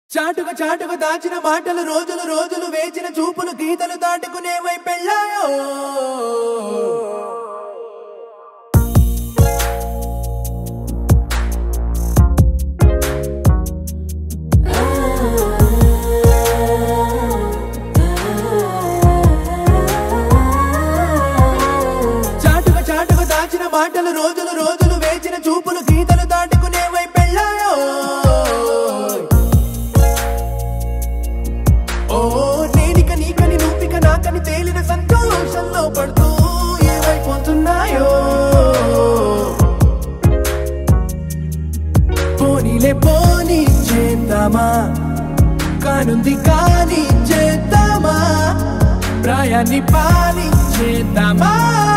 చాటుగా చాటుగా దాచిన మాటలు రోజులు రోజులు వేచిన చూపులు గీతలు దాటుకునే వైపెళ్ళాయో చాటుగా చాటుగా దాచిన మాటలు రోజులు రోజులు వేచిన చూపులు గీతలు దాటుకునే వైపెళ్ళాయో ఓ నేనిక నీకని నువ్విక నాకని తేలిన సంతోషంలో పడుతూ ఏమైపోతున్నాయో పోనీలే పోనీ చేద్దామా కానుంది కాని చేద్దామా ప్రాయాన్ని పాలి చేద్దామా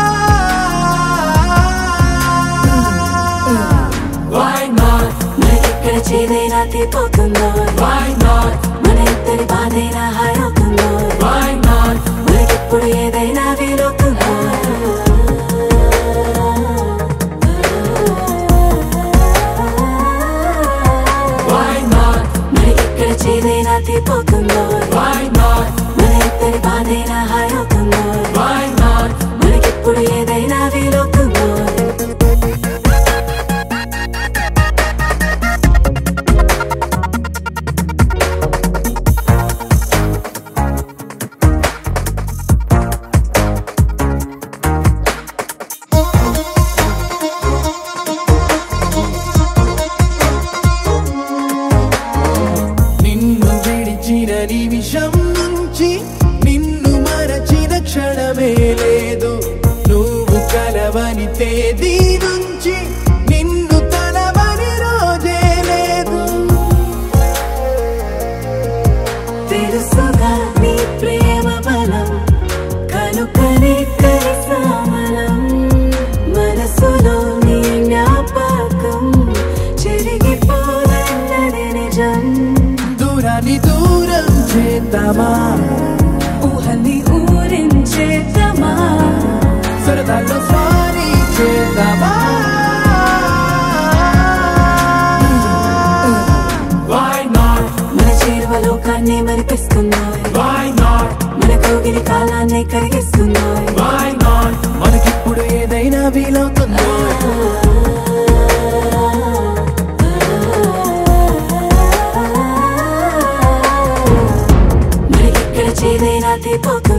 Why not? మనకెక్కడ చేదైనా తీపోతుందో Why not? మన ఇద్దరి బాధైనా హాయవుతుందో Why not? మనకెప్పుడు ఏదైనా వీలవుతుందో Why not? మనకెక్కడ చేదైనా తీపోతుందో Why not? మన ఇద్దరి బాధైనా హాయవుతుందో Why not? మనకెప్పుడు ఏదైనా వీలవుతుందో నిన్ను విడిచిన నిమిషం నుంచి నిన్ను మరచిన క్షణమే లేదు నువ్వు కలవని తేదీ నుంచి నిన్ను తలవని రోజే లేదు తెలుసుగా నీ ప్రేమ బలం కనుకనే కలిసామలం మనసులో నీ జ్ఞాపకం చెరిగిపోదన్నది నిజం దూరాన్ని దూరం చేద్దామా ఊహల్ని ఊరించేద్దామా సరదాలో స్వారీ చేద్దామా Why not? మన చేరువ లోకాన్ని మరిపిస్తుందో Why not? మన కోగిలి కాలాన్ని కరిగిస్తుందో Why not? మనకిప్పుడు ఏదైనా వీలవుతుందో మనకిక్కడ చేదైనా తీపోతుందో